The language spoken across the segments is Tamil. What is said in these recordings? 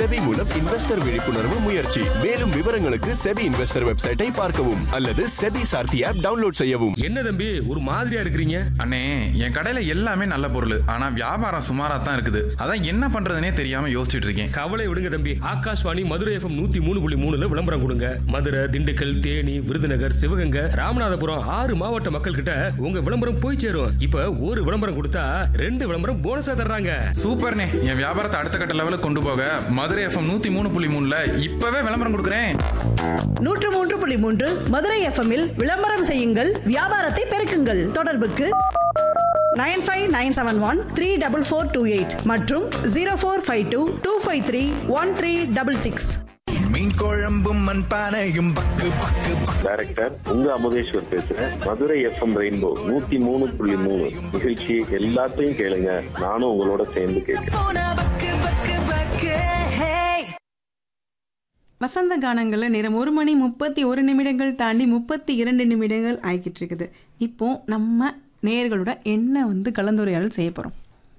செபி மூலம் இன்வெஸ்டர் விழிப்புணர்வு முயற்சி மேலும் விவரங்களுக்கு செபி இன்வெஸ்டர் வெப்சைட்டை பார்க்கவும் அல்லது செபி சார்த்தி ஆப் டவுன்லோட் செய்யவும் என்ன தம்பி ஒரு மாதிரியா இருக்கிறீங்க அண்ணே என் கடையில எல்லாமே நல்ல பொருள் ஆனா வியாபாரம் சுமாரா தான் இருக்குது அதான் என்ன பண்றதுனே தெரியாம யோசிச்சுட்டு இருக்கேன் கவலை விடுங்க தம்பி ஆகாஷ்வாணி மதுரை எஃப்எம் நூத்தி மூணு புள்ளி மூணுல விளம்பரம் கொடுங்க மதுரை திண்டுக்கல் தேனி விருதுநகர் சிவகங்கை ராமநாதபுரம் ஆறு மாவட்ட மக்கள் கிட்ட உங்க விளம்பரம் போய் சேரும் இப்ப ஒரு விளம்பரம் கொடுத்தா ரெண்டு விளம்பரம் போனஸா தர்றாங்க சூப்பர்ண்ணே என் வியாபாரத்தை அடுத்த கட்ட லெவலுக்கு கொண்டு போக மதுரை எஃப்எம் நூத்தி மூணு புள்ளி மூணுல இப்பவே விளம்பரம் கொடுக்குறேன் நூற்று மூன்று புள்ளி மூன்று மதுரை எஃப்எம்மில் விளம்பரம் செய்யுங்கள் வியாபாரத்தை பெருக்குங்கள் தொடர்புக்கு nine five nine seven one three double four two eight மற்றும் zero four five two two five three one three double six மீன் குழம்பும் மண் பானையும் பக்கு பக்கு பக்கு டைரக்டர் உங்க அமுதேஸ்வர் பேசுறேன் மதுரை எஃப்எம் ரெயின்போ நூத்தி மூணு புள்ளி மூணு நிகழ்ச்சி எல்லாத்தையும் கேளுங்க நானும் உங்களோட சேர்ந்து கேட்கிறேன் போனா பக்கு பக்கு பக்கு ஹே வசந்த கானங்களில் நேரம் ஒரு மணி முப்பத்தி ஒரு நிமிடங்கள் தாண்டி முப்பத்தி இரண்டு நிமிடங்கள் ஆகிக்கிட்டு இருக்குது இப்போ நம்ம நேயர்களோட என்ன வந்து கலந்துரையாடல் செய்ய போகிறோம்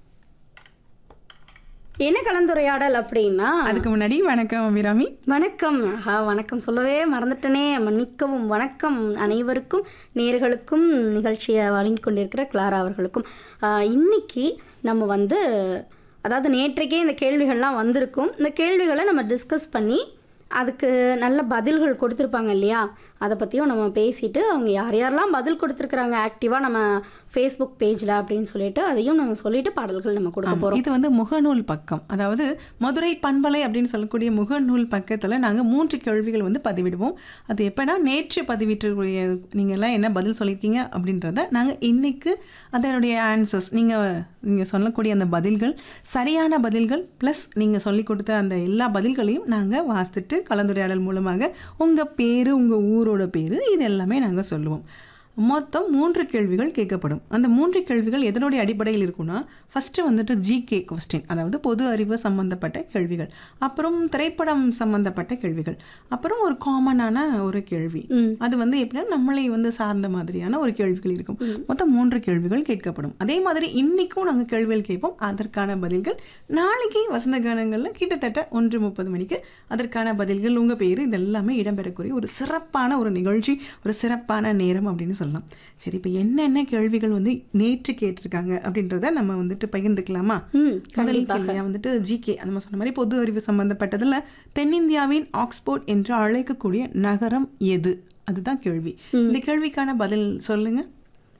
என்ன கலந்துரையாடல் அப்படின்னா அதுக்கு முன்னாடி வணக்கம் அபிராமி வணக்கம் ஆஹா வணக்கம் சொல்லவே மறந்துட்டனே மன்னிக்கவும் வணக்கம் அனைவருக்கும் நேர்களுக்கும் நிகழ்ச்சியை வழங்கி கொண்டிருக்கிற கிளாரா அவர்களுக்கும் ஆஹ் இன்னைக்கு நம்ம வந்து அதாவது நேற்றைக்கே இந்த கேள்விகள்லாம் வந்திருக்கும் இந்த கேள்விகளை நம்ம டிஸ்கஸ் பண்ணி அதுக்கு நல்ல பதில்கள் கொடுத்துருப்பாங்க இல்லையா அதை பற்றியும் நம்ம பேசிட்டு அவங்க யார் யாரெல்லாம் பதில் கொடுத்துருக்குறாங்க ஆக்டிவாக நம்ம ஃபேஸ்புக் பேஜில் அப்படின்னு சொல்லிட்டு அதையும் நம்ம சொல்லிட்டு பாடல்கள் நம்ம கொடுக்க ஆமா, போகிறோம் இது வந்து முகநூல் பக்கம் அதாவது மதுரை பண்பலை அப்படின்னு சொல்லக்கூடிய முகநூல் பக்கத்தில் நாங்கள் மூன்று கேள்விகள் வந்து பதிவிடுவோம் அது எப்போனா நேற்று பதிவிட்டுக்கூடிய நீங்கள் எல்லாம் என்ன பதில் சொல்லியிருக்கீங்க அப்படின்றத நாங்கள் இன்னைக்கு அதனுடைய ஆன்சர்ஸ் நீங்கள் நீங்கள் சொல்லக்கூடிய அந்த பதில்கள் சரியான பதில்கள் ப்ளஸ் நீங்கள் சொல்லி கொடுத்த அந்த எல்லா பதில்களையும் நாங்கள் வாசித்துட்டு கலந்துரையாடல் மூலமாக உங்கள் பேர் உங்கள் ஊரோட பேர் இது எல்லாமே நாங்கள் சொல்லுவோம் மொத்தம் மூன்று கேள்விகள் கேட்கப்படும் அந்த மூன்று கேள்விகள் எதனுடைய அடிப்படையில் இருக்கும்னா ஃபஸ்ட்டு வந்துட்டு ஜிகே கொஸ்டின் அதாவது பொது அறிவு சம்பந்தப்பட்ட கேள்விகள் அப்புறம் திரைப்படம் சம்பந்தப்பட்ட கேள்விகள் அப்புறம் ஒரு காமனான ஒரு கேள்வி அது வந்து எப்படின்னா நம்மளை வந்து சார்ந்த மாதிரியான ஒரு கேள்விகள் இருக்கும் மொத்தம் மூன்று கேள்விகள் கேட்கப்படும் அதே மாதிரி இன்னைக்கும் நாங்கள் கேள்விகள் கேட்போம் அதற்கான பதில்கள் நாளைக்கு வசந்த கானங்களில் கிட்டத்தட்ட ஒன்று முப்பது மணிக்கு அதற்கான பதில்கள் உங்கள் பேர் இதெல்லாமே இடம்பெறக்கூடிய ஒரு சிறப்பான ஒரு நிகழ்ச்சி ஒரு சிறப்பான நேரம் அப்படின்னு சொல்லலாம் சரி இப்போ என்னென்ன கேள்விகள் வந்து நேற்று கேட்டிருக்காங்க அப்படின்றத நம்ம வந்துட்டு பகிர்ந்துக்கலாமா ம், முதல் கண்டிப்பாக. கேள்வியா வந்துட்டு ஜிகே நம்ம சொன்ன மாதிரி பொது அறிவு சம்பந்தப்பட்டதுல தென்னிந்தியாவின் ஆக்ஸ்போர்ட் என்று அழைக்கக்கூடிய நகரம் எது அதுதான் கேள்வி இந்த கேள்விக்கான பதில் சொல்லுங்க